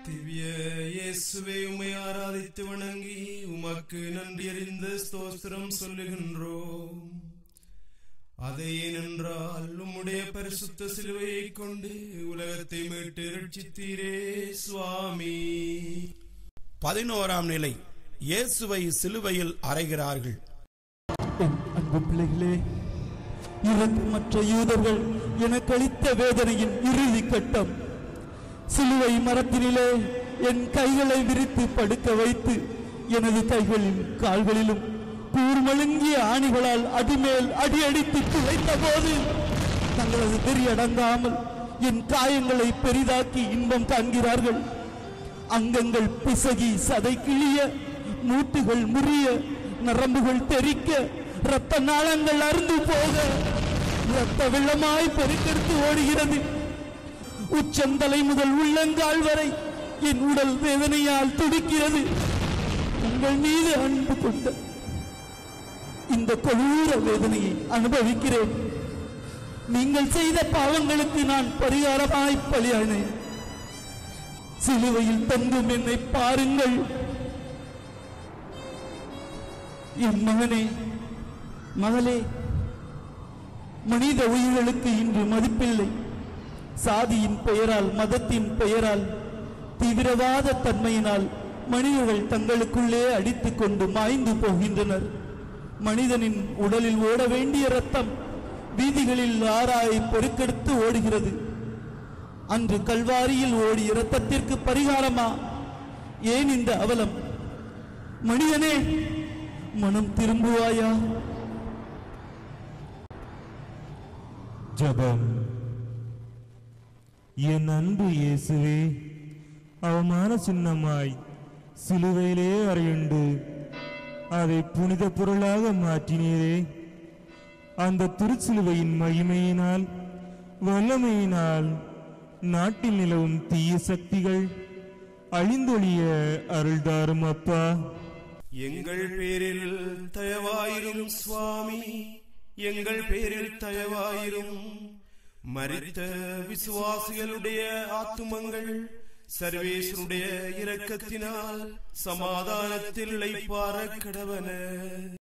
திவ்ய இயேசுவை உமை ஆராதித்து வணங்கி உமக்கு நன்றி அறிந்த ஸ்தோத்திரம் சொல்லுகின்றோம் அதை ஏனென்றால் உம்முடைய பரிசுத்த சிலுவையை கொண்டு உலகத்தை மீட்டு ரட்சித்தீரே சுவாமி பதினோராம் நிலை இயேசுவை சிலுவையில் அறைகிறார்கள் என் அன்பு பிள்ளைகளே இரக்கமற்ற யூதர்கள் எனக்கு அளித்த வேதனையின் இறுதி கட்டம் சிலுவை மரத்தினிலே என் கைகளை விரித்து படுக்க வைத்து எனது கைகளிலும் கால்களிலும் கூர்மழுங்கிய ஆணிகளால் அடிமேல் அடி அடித்து துளைத்த போது தங்களது வெறி அடங்காமல் என் காயங்களை பெரிதாக்கி இன்பம் காண்கிறார்கள் அங்கங்கள் பிசகி சதை கிழிய மூட்டுகள் முறிய நரம்புகள் தெறிக்க இரத்த நாளங்கள் அருந்து போக இரத்த வெள்ளமாய் பெருக்கெடுத்து ஓடுகிறது உச்சந்தலை முதல் உள்ளங்கால் வரை என் உடல் வேதனையால் துடிக்கிறது உங்கள் மீது அன்பு கொண்ட இந்த கொடூர வேதனையை அனுபவிக்கிறேன் நீங்கள் செய்த பாவங்களுக்கு நான் பரிகாரமாய் பலியானேன் சிலுவையில் தொங்கும் என்னை பாருங்கள் என் மகனே மகளே மனித உயிர்களுக்கு இன்று மதிப்பில்லை சாதியின் பெயரால் மதத்தின் பெயரால் தீவிரவாத தன்மையினால் மனிதர்கள் தங்களுக்குள்ளே அடித்துக் கொண்டு மாய்ந்து போகின்றனர் மனிதனின் உடலில் ஓட வேண்டிய ரத்தம் வீதிகளில் ஆறாய் பெருக்கெடுத்து ஓடுகிறது அன்று கல்வாரியில் ஓடிய இரத்தத்திற்கு பரிகாரமா ஏன் இந்த அவலம் மனிதனே மனம் திரும்புவாயா ஜபம் என் அன்பு இயேசுவே அவமான சின்னமாய் சிலுவையிலே அறையுண்டு அதை புனித பொருளாக மாற்றினீரே அந்த திருச்சிலுவையின் மகிமையினால் வல்லமையினால் நாட்டில் நிலவும் தீய சக்திகள் அழிந்தொழிய அருள்தாரும் அப்பா எங்கள் பேரில் தயவாயிரும் சுவாமி எங்கள் பேரில் தயவாயிரும் மரித்த விசுவாசிகளுடைய ஆத்துமங்கள் சர்வேசனுடைய இரக்கத்தினால் சமாதானத்தில் இளைப்பார கடவன